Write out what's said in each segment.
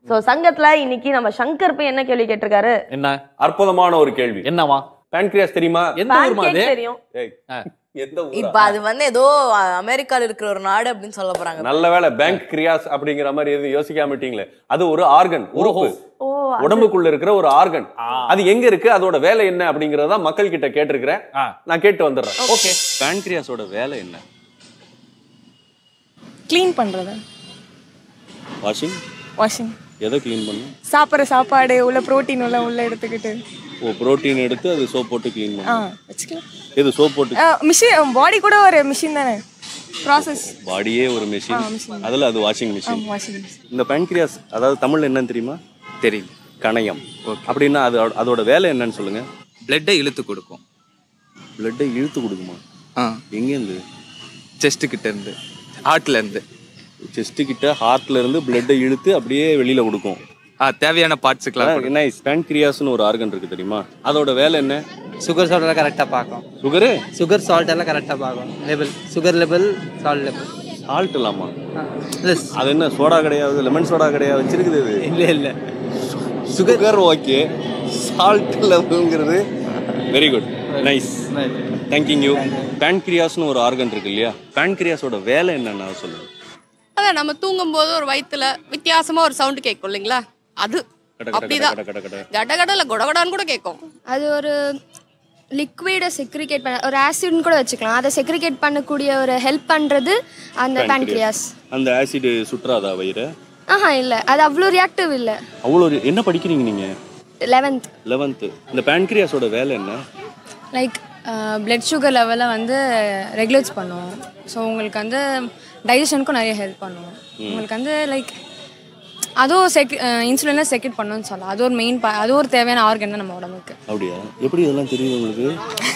So சங்கத்துல இன்னைக்கு நம்ம சங்கர் போய் என்ன கேள்வி கேட்டிருக்காரு என்ன அற்புதமான ஒரு கேள்வி என்னவா பான்கிரியாஸ் தெரியுமா எந்த ஊர்மா அது Pancake தெரியும் ஏய், ஆ. எந்த ஊரா? இப்ப அது வந்து ஏதோ அஹ், அமெரிக்கால இருக்கிற ஒரு நாடு அப்படின்னு சொல்ல போறாங்க நல்ல வேளை பேங்க் கிரியாஸ் அப்படிங்கிற மாதிரி எதுவும் யோசிக்காம விட்டீங்களே அது ஒரு ஆர்கன் உறுப்பு ஓ உடம்புக்குள்ள இருக்கிற ஒரு ஆர்கன் அது எங்க இருக்கு அதோட வேலை என்ன அப்படிங்கறத மக்கள் கிட்ட கேட்டிருக்கிறேன் ஆ. நான் கேட்டு வந்துடுறேன் ஓகே பான்கிரியாஸோட வேலை என்ன க்ளீன் பண்ணுறது வாஷிங் வாஷிங் எதை க்ளீன் பண்ணும் சாப்பிட்ற சாப்பாடு உள்ள ப்ரோட்டீன் உள்ள உள்ள எடுத்துக்கிட்டு ஓ புரோட்டீன் எடுத்து அது சோப் போட்டு க்ளீன் ஆ பண்ணும் வச்சுக்கலாம் இது சோப் போட்டு மிஷின் பாடி கூட ஒரு மிஷின் தானே ப்ராசஸ் பாடியே ஒரு மெஷின் machine. அதுல அது வாஷிங் மிஷின் வாஷிங் மிஷின் இந்த பான்கிரியாஸ் அதாவது தமிழ்ல என்னன்னு தெரியுமா தெரியும் கணையம் அப்படின்னா அது அதோட வேலை என்னன்னு சொல்லுங்க பிளட்டை இழுத்து கொடுக்கும் பிளட்டை இழுத்து கொடுக்குமா ஆ எங்கேருந்து செஸ்ட்டு கிட்ட இருந்து ஹார்ட்ல இருந்து செஸ்ட் கிட்ட ஹார்ட்ல இருந்து பிளட்டை இழுத்து அப்படியே வெளியில கொடுக்கும் ஆ தேவையான பார்ட்ஸுக்கெல்லாம் நைஸ் பேன்கிரியாஸ்னு ஒரு ஆர்கன் இருக்கு தெரியுமா அதோட வேலை என்ன சுகர் சால்ட் எல்லாம் கரெக்டாக பார்க்கும் சுகரு சுகர் சால்ட் எல்லாம் கரெக்டாக பார்க்கும் level sugar level salt level salt இல்லாமா இல்லை அது என்ன சோடா கிடையாது லெமன் சோடா கிடையாது வச்சிருக்குது இது இல்லை இல்லை சுகர் ஓகே சால்ட் லெவலுங்கிறது very good nice thank you you பேன்கிரியாஸ்னு ஒரு ஆர்கன் இருக்கு இல்லையா பேன்கிரியாஸோட வேலை என்னன்னு அதை சொல்லுங்க அதான் நம்ம தூங்கும் போது ஒரு வயித்துல வித்தியாசமா ஒரு சவுண்ட் கேட்கும் இல்லைங்களா அது கட கட அப்படிதான் கட கட கட கட கடல கொடகடான்னு கூட கேட்கும் அது ஒரு லிக்விடை செக்ரிகேட் பண்ண ஒரு ஆசிட்னு கூட வச்சுக்கலாம் அதை செக்ரிகேட் பண்ணக்கூடிய ஒரு ஹெல்ப் பண்ணுறது அந்த பேன்க்ரியாஸ் அந்த ஆசிட் சுற்றாதா வயிறு ஆஹா இல்லை அது அவ்வளோ ரியாக்டிவ் இல்லை அவ்வளோ ஒரு- என்ன படிக்கிறீங்க நீங்க லெவன்த் லெவன்த்து இந்த பேன்கிரியாஸோட வேலை என்ன லைக் பிளட் சுகர் லெவலை வந்து ரெகுலேட்ஸ் பண்ணும் ஸோ உங்களுக்கு வந்து டைஜஷனுக்கும் நிறைய ஹெல்ப் பண்ணும் உங்களுக்கு வந்து லைக் அதுவும் செக் இன்சுலினில் செக்ரெட் பண்ணணும்னு சொல்லலாம் அது ஒரு மெயின் அது ஒரு தேவையான ஆர்கன் தான் நம்ம உடம்புக்கு அப்படியா எப்படி இதெல்லாம் தெரியுது உங்களுக்கு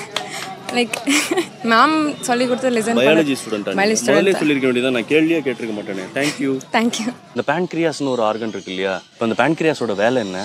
லைக் மேம் சொல்லி கொடுத்து லிசன் பயாலஜி ஸ்டூடெண்ட் Biology முதல்ல சொல்லியிருக்க வேண்டியதான் நான் கேள்வியே கேட்டிருக்க மாட்டேனே தேங்க்யூ தேங்க்யூ இந்த பேன்கிரியாஸ்னு ஒரு ஆர்கன் இருக்கு இல்லையா இப்போ அந்த பேன்கிரியாஸோட வேலை என்ன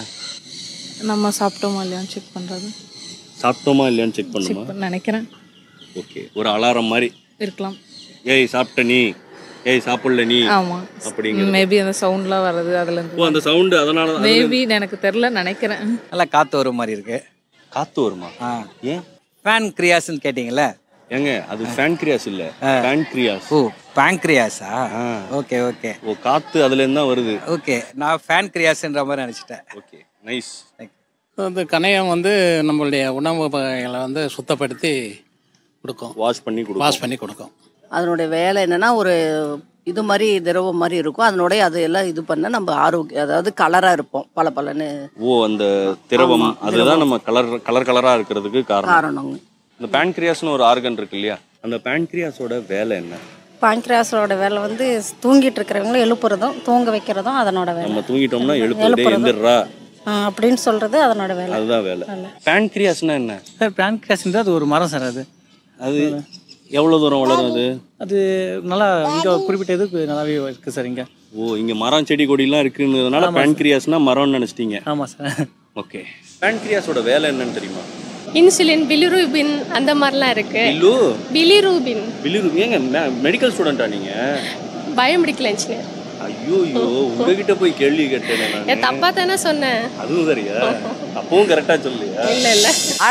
நம்ம சாப்பிட்டோமா இல்லையான்னு செக் பண்ணுறது சாப்பிட்டோமா இல்லையான்னு செக் பண்ணுமா நினைக்கிறேன் ஓகே ஒரு அலாரம் மாதிரி இருக்கலாம் ஏய் சாப்பிட்ட நீ ஏய் சாப்பிடல நீ ஆமாம் அப்படிங்கிறது மேபி அந்த சவுண்ட்லாம் வர்றது அதுலேருந்து ஓ அந்த சவுண்டு அதனால தான் மேபி எனக்கு தெரில நினைக்கிறேன் நல்லா காற்று வர மாதிரி இருக்கு காத்து வருமா ஆ ஏன் ஃபேன் கிரியாஸ்ன்னு கேட்டிங்கல்ல ஏங்க அது பேன்கிரியாஸ் இல்ல பேன்கிரியாஸ் ஓ பேங்க்ரியாஸா ஆ. ஓகே ஓகே ஓ காத்து அதுல இருந்து தான் வருது ஓகே நான் ஃபேன் கிரியாஸ்ன்ற மாதிரி நினச்சிட்டேன் ஓகே நைஸ் வந்து கணையம் வந்து நம்மளுடைய உணவு வகைகளை வந்து சுத்தப்படுத்தி கொடுக்கும் வாஷ் பண்ணி கொடு வாஷ் பண்ணி கொடுக்கும் அதனுடைய வேலை என்னன்னா ஒரு இது மாதிரி திரவம் மாதிரி இருக்கும் அதனுடைய அது எல்லாம் இது பண்ண நம்ம ஆரோக்கியம் அதாவது கலரா இருப்போம் பல பலன்னு ஓ அந்த திரவம் ஆமா, அதுதான் நம்ம கலர் கலர் கலரா இருக்கிறதுக்கு காரணம் காரணங்க இந்த பேன்கிரியாஸ்னு ஒரு ஆர்கன் இருக்கு இல்லையா அந்த பேன்கிரியாஸோட வேலை என்ன பாங்க்ரியாஸோட வேலை வந்து தூங்கிட்டு இருக்கிறவங்கள எழுப்புறதும் தூங்க வைக்கிறதும் அதனோட நம்ம தூங்கிட்டோம்னா எழுப்புறதே எந்திரா அப்படின்னு சொல்றது அதனோட வேலை அதுதான் வேலை பேன்கிரியாஸ்னா என்ன சார் பேங்க்ரியாஸ்ன்றது அது ஒரு மரம் சார் அது அது எவ்வளவு தூரம் வளரும் அது அது நல்லா இங்கே குறிப்பிட்ட இதுக்கு நல்லாவே இருக்குது சார் இங்கே ஓ இங்க மரம் செடி கொடிலாம் இருக்குன்றதுனால பேன்கிரியாஸ்னா மரம்னு நினைச்சிட்டீங்க ஆமாம் சார் ஓகே பேன்கிரியாஸோட வேலை என்னன்னு தெரியுமா இன்சுலின் பிலிரூபின் அந்த மாதிரிலாம் இருக்கு இல்லு பிலிரூபின் பிலிரு ஏங்க மெடிக்கல் ஸ்டூடெண்டா நீங்க பயோமெடிக்கல் இன்ஜினியர் ஐயோ ஐயோ உங்ககிட்ட போய் கேள்வி கேட்டேன் நான் ஏன் தப்பா தானே சொன்னேன் அதுவும் சரியா அப்பவும் கரெக்டா சொல்லியா இல்ல இல்ல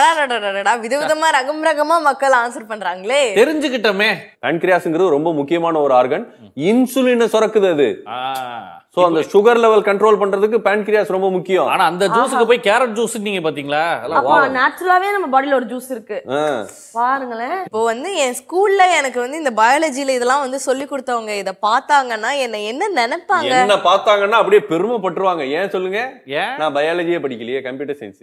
அடாடா விதவிதமா ரகம் ரகமா மக்கள் ஆன்சர் பண்றாங்களே தெரிஞ்சுக்கிட்டோமே பேன்கிரியாஸ்ங்கிறது ரொம்ப முக்கியமான ஒரு ஆர்கன் இன்சுலினை சுரக்குது அது சோ அந்த சுகர் லெவல் கண்ட்ரோல் பண்றதுக்கு பேன்கிரியாஸ் ரொம்ப முக்கியம் ஆனா அந்த ஜூஸுக்கு போய் கேரட் ஜூஸ் நீங்க பாத்தீங்களா அதெல்லாம் அப்போ wow. நேச்சுரலாவே நம்ம பாடியில ஒரு ஜூஸ் இருக்கு ஆ. பாருங்களேன் இப்போ வந்து என் ஸ்கூல்ல எனக்கு வந்து இந்த பயாலஜில இதெல்லாம் வந்து சொல்லி கொடுத்தவங்க இத பார்த்தாங்கன்னா என்ன என்ன நினைப்பாங்க என்ன பார்த்தாங்கன்னா அப்படியே பெருமைப்பட்டுருவாங்க ஏன் சொல்லுங்க ஏன் நான் பயாலஜியே படிக்கலையே கம்ப்யூட்டர் சயின்ஸ்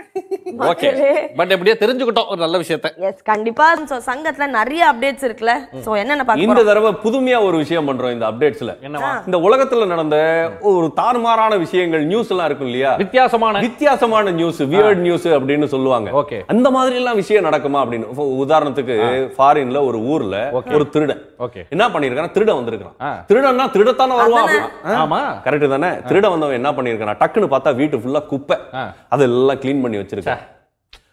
ஓகே பட் எப்படியோ தெரிஞ்சுக்கிட்டோம் ஒரு நல்ல விஷயத்த எஸ் கண்டிப்பா So, சங்கத்துல நிறைய அப்டேட்ஸ் இருக்குல்ல சோ என்னென்ன பார்க்க இந்த போறோம்? தடவை புதுமையா ஒரு விஷயம் பண்றோம் இந்த அப்டேட்ஸ்ல என்னவா இந்த உலகத்துல நடந்த ஒரு தாறுமாறான விஷயங்கள் நியூஸ் எல்லாம் இருக்கும் இல்லையா வித்தியாசமான வித்தியாசமான நியூஸ் வியர்ட் நியூஸ் அப்படின்னு சொல்லுவாங்க ஓகே அந்த மாதிரி எல்லாம் விஷயம் நடக்குமா அப்படின்னு இப்போ உதாரணத்துக்கு ஃபாரின்ல ஒரு ஊர்ல ஒரு திருடன் ஓகே என்ன பண்ணிருக்கான் திருடன் வந்திருக்கான் ஆ. திருடன்னா திருடத்தானே வருவான் அதானே. அப்படி- ஆ? ஆமா கரெக்ட் தானே திருட வந்தவன் என்ன பண்ணிருக்கான் டக்குன்னு பார்த்தா வீட்டு ஃபுல்லா குப்பை ஆ. அதெல்லாம் க்ளீன் பண்ணி வச்சிருக்கான்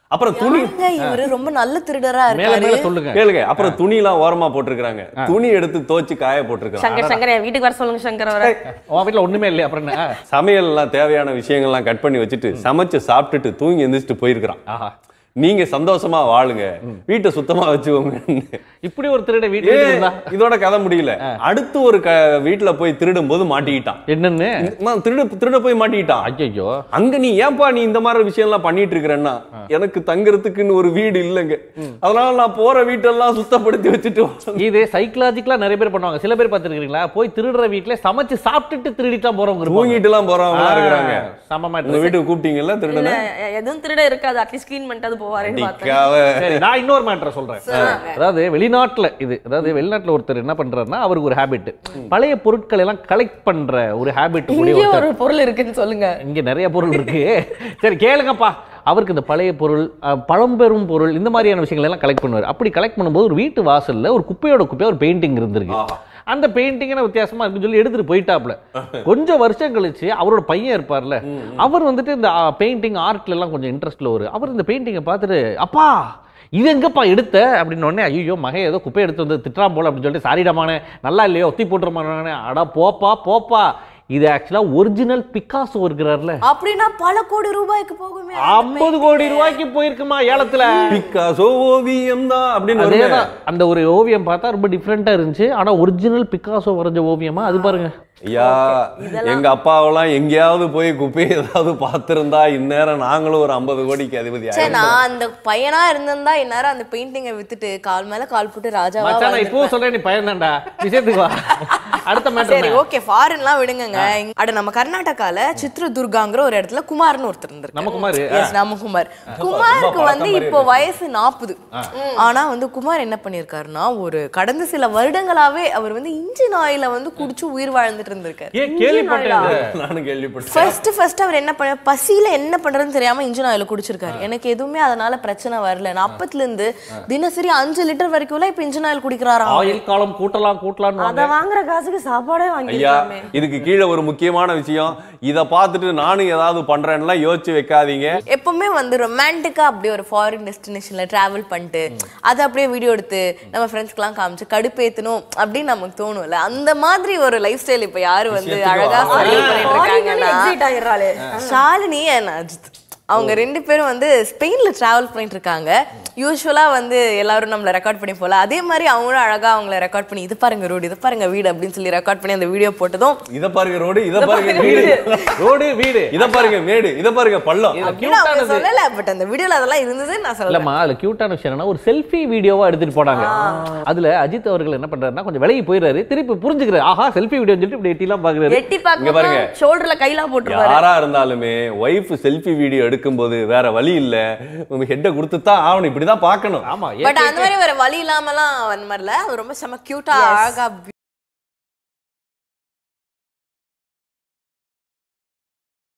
அப்புறம் துணி ஏங்க இவரு ரொம்ப நல்ல திருடரா மேல இருக்காரு மேல சொல்லுங்க கேளுங்க அப்புறம் துணி எல்லாம் ஓரமா போட்டிருக்காங்க துணி எடுத்து தோச்சு காய போட்டிருக்காங்க சங்கர் சங்கர் என் வீட்டுக்கு வர சொல்லுங்க சங்கர் அவரை உன் வீட்டுல ஒண்ணுமே இல்லையா அப்புறம் என்ன சமையல் எல்லாம் தேவையான விஷயங்கள்லாம் கட் பண்ணி வச்சுட்டு சமைச்சு சாப்பிட்டுட்டு தூங்கி எந்திரிச்சிட்டு போயிருக்கிறான் ஆஹா நீங்க சந்தோஷமா வாழுங்க வீட்டை சுத்தமா வச்சுக்கோங்க இப்படி ஒரு திருட வீட்டுல இருந்தா இதோட கதை முடியல அடுத்து ஒரு க வீட்டுல போய் திருடும் போது மாட்டிக்கிட்டான் என்னன்னு அம்மா, திருட திருட போய் மாட்டிக்கிட்டான் ஐயோ அங்க நீ ஏன்பா நீ இந்த மாதிரி விஷயம் எல்லாம் பண்ணிட்டு இருக்கிறன்னா எனக்கு தங்குறதுக்குன்னு ஒரு வீடு இல்லைங்க அதனால நான் போற வீட்டெல்லாம் சுத்தப்படுத்தி வச்சுட்டு வரேன். இது சைக்கலாஜிக்கலா நிறைய பேர் பண்ணுவாங்க சில பேர் பார்த்துருக்கீங்களா போய் திருடுற வீட்டுல சமைச்சு சாப்பிட்டுட்டு திருடிட்டு போறவங்க இருப்பாங்க. தூங்கிட்டு எல்லாம் போறவங்க ஆ, இருக்கிறாங்க சமமா உங்க வீட்டுக்கு கூப்பிட்டீங்கல்ல இல்ல திருடனை எதுவும் திருட இருக்காது அட்லீஸ்ட் க்ளீன் பண்ணிட்டு அது போவாருன்னு பார்த்தேன் டிக்காவ சரி நான் இன்னொரு மேட்டரை சொல்றேன் அதாவது வெளிநாட்டுல இது அதாவது வெளிநாட்டுல ஒருத்தர் என்ன பண்றாருன்னா அவருக்கு ஒரு ஹேபிட் பழைய பொருட்களை எல்லாம் கலெக்ட் பண்ற ஒரு ஹேபிட் இங்கே ஒருத்தர் ஒரு பொருள் இருக்குன்னு சொல்லுங்க இங்க நிறைய பொருள் இருக்கு சரி கேளுங்கப்பா அவருக்கு இந்த பழைய பொருள் அஹ், பழம்பெரும் பொருள் இந்த மாதிரியான விஷயங்கள் எல்லாம் கலெக்ட் பண்ணுவார் அப்படி கலெக்ட் பண்ணும்போது ஒரு வீட்டு வாசல்ல ஒரு குப்பையோட குப்பையா ஒரு பெயிண்டிங் இருந்திருக்கு அந்த பெயிண்டிங்கான வித்தியாசமா இருக்குன்னு சொல்லி எடுத்துட்டு போயிட்டாப்ல கொஞ்சம் வருஷம் கழிச்சு அவரோட பையன் இருப்பார்ல அவர் வந்துட்டு இந்த பெயிண்டிங் ஆர்ட்ல எல்லாம் கொஞ்சம் இன்ட்ரெஸ்ட்ல ஒரு அவர் இந்த பெயிண்டிங்கை பார்த்துட்டு அப்பா இது எங்கப்பா எடுத்த அப்படின்னு உடனே ஐயோ மகன் ஏதோ குப்பை எடுத்து வந்து திட்டுறான் போல அப்படின்னு சொல்லிட்டு சாரிடாமானே நல்லா இல்லையோ ஒத்தி போட்டுருமானே அடா போப்பா போப்பா இது ஆக்சுவலா ஒரிஜினல் பிக்காசோ இருக்கிறார்ல அப்படின்னா பல கோடி ரூபாய்க்கு போகுமே ஐம்பது கோடி ரூபாய்க்கு போயிருக்குமா ஏலத்துல பிக்காசோ ஓவியம் தான் அப்படின்னு வருமே. அதேதான் அந்த ஒரு ஓவியம் பார்த்தா ரொம்ப டிஃப்ரெண்டா இருந்துச்சு ஆனா ஒரிஜினல் பிக்காசோ வரைஞ்ச ஓவியமா அது பாருங்க ஐயா எங்க அப்பாவெல்லாம் எங்கேயாவது போய் குப்பையை ஏதாவது பார்த்திருந்தா இந்நேரம் நாங்களும் ஒரு ஐம்பது கோடிக்கு அதிபதி சே ஆயிருப்போம். நான் அந்த பையனா இருந்திருந்தா இந்நேரம் அந்த பெயிண்டிங்கை வித்துட்டு கால் மேல கால் போட்டு ராஜாவா மச்சான் நான் இப்போ வாழ்ந்திருப்பேன். சொல்றேன் நீ பயந்தாண்டா விஷயத்துக்கு வா அடுத்த சரி மேட்டர் ஓகே ஃபாரின்லாம் விடுங்கங்க இங்க- அட நம்ம கர்நாடகால சித்ரதுர்காங்கிற ஒரு இடத்துல குமார்னு ஒருத்தர் இருந்தாரு நம்ம குமாரு, எஸ் நம்ம குமார் குமாருக்கு வந்து இப்போ வயசு நாற்பது ஆனா வந்து குமார் என்ன பண்ணிருக்காருன்னா ஒரு கடந்த சில வருடங்களாவே அவர் வந்து இன்ஜின் ஆயில வந்து குடிச்சு உயிர் வாழ்ந்துட்டு இருந்திருக்காரு ஏன் கேள்விப்பட்டேன் இது. நானும் கேள்விப்பட்டேன் ஃபர்ஸ்ட் ஃபர்ஸ்ட் அவர் என்ன பண்ண பசியில என்ன பண்றதுன்னு தெரியாம இன்ஜின் ஆயில குடிச்சிருக்காரு எனக்கு எதுவுமே அதனால பிரச்சனை வரல நான் அப்பத்துல இருந்து தினசரி அஞ்சு லிட்டர் வரைக்கும் இப்ப இன்ஜின் ஆயில் குடிக்கிறாராம் ஆயில் காலம் கூட்டலாம் கூட்டலாம்னு அத வாங்குற காசுக்கு சாப்பாடே ஐயா வாங்கிருக்காமே இதுக்கு கீழே ஒரு முக்கியமான விஷயம் இத பார்த்துட்டு நானும் ஏதாவது பண்றேன்லாம் யோசிச்சு வைக்காதீங்க எப்பவுமே வந்து ரொமான்டிக்கா அப்படியே ஒரு ஃபாரின் டெஸ்டினேஷன்ல டிராவல் பண்ணிட்டு அதை அப்படியே வீடியோ எடுத்து நம்ம ஃப்ரெண்ட்ஸ்க்குலாம் காமிச்சு கடுப்பேத்தணும் அப்படின்னு நமக்கு தோணும்ல அந்த மாதிரி ஒரு லைஃப் ஸ்டைல் இப்ப யாரு வந்து விஷயத்துக்கு அழகா வா. follow பண்ணிட்டு இருக்காங்கன்னா ஷாலினி and அஜித் அவங்க ரெண்டு பேரும் வந்து ஸ்பெயின்ல டிராவல் பண்ணிட்டு இருக்காங்க யூஸ்வலா வந்து எல்லாரும் நம்மள ரெக்கார்ட் பண்ணி போல அதே மாதிரி அவங்களும் அழகா அவங்கள ரெக்கார்ட் பண்ணி இது பாருங்க ரோடு இது பாருங்க வீடு அப்படின்னு சொல்லி ரெக்கார்ட் பண்ணி அந்த வீடியோ போட்டதும் இத பாருங்க ரோடு இத பாருங்க வீடு ரோடு வீடு இத பாருங்க மேடு இத பாருங்க பள்ளம் அப்படின்னு அவங்க சொல்லல பட் அந்த வீடியோல அதெல்லாம் இருந்தது நான் சொல்லல இல்லம்மா அதுல கியூட்டான விஷயம் என்னன்னா ஒரு செல்ஃபி வீடியோவா எடுத்துட்டு போனாங்க அதுல அஜித் அவர்கள் என்ன பண்றாருன்னா கொஞ்சம் விலகி போயிடுறாரு திருப்பி புரிஞ்சுக்கிறாரு ஆஹா செல்ஃபி வீடியோ சொல்லிட்டு இப்படி எட்டிலாம் பாக்குறாரு எட்டி இங்க பாருங்க. பார்க்க ஷோல்டர்ல கையில போட்டுருவாரு யாரா இருந்தாலுமே ஒய்ஃப் செல்ஃபி வீடியோ எடுக்கும்போது வேற வழி இல்ல உங்க ஹெட்டை கொடுத்து தான் ஆகணும் இப்படிதான் பார்க்கணும் ஆமா பட் அந்த மாதிரி வேற வழி இல்லாமலாம் அந்த மாதிரில அது ரொம்ப செம கியூட்டா அழகா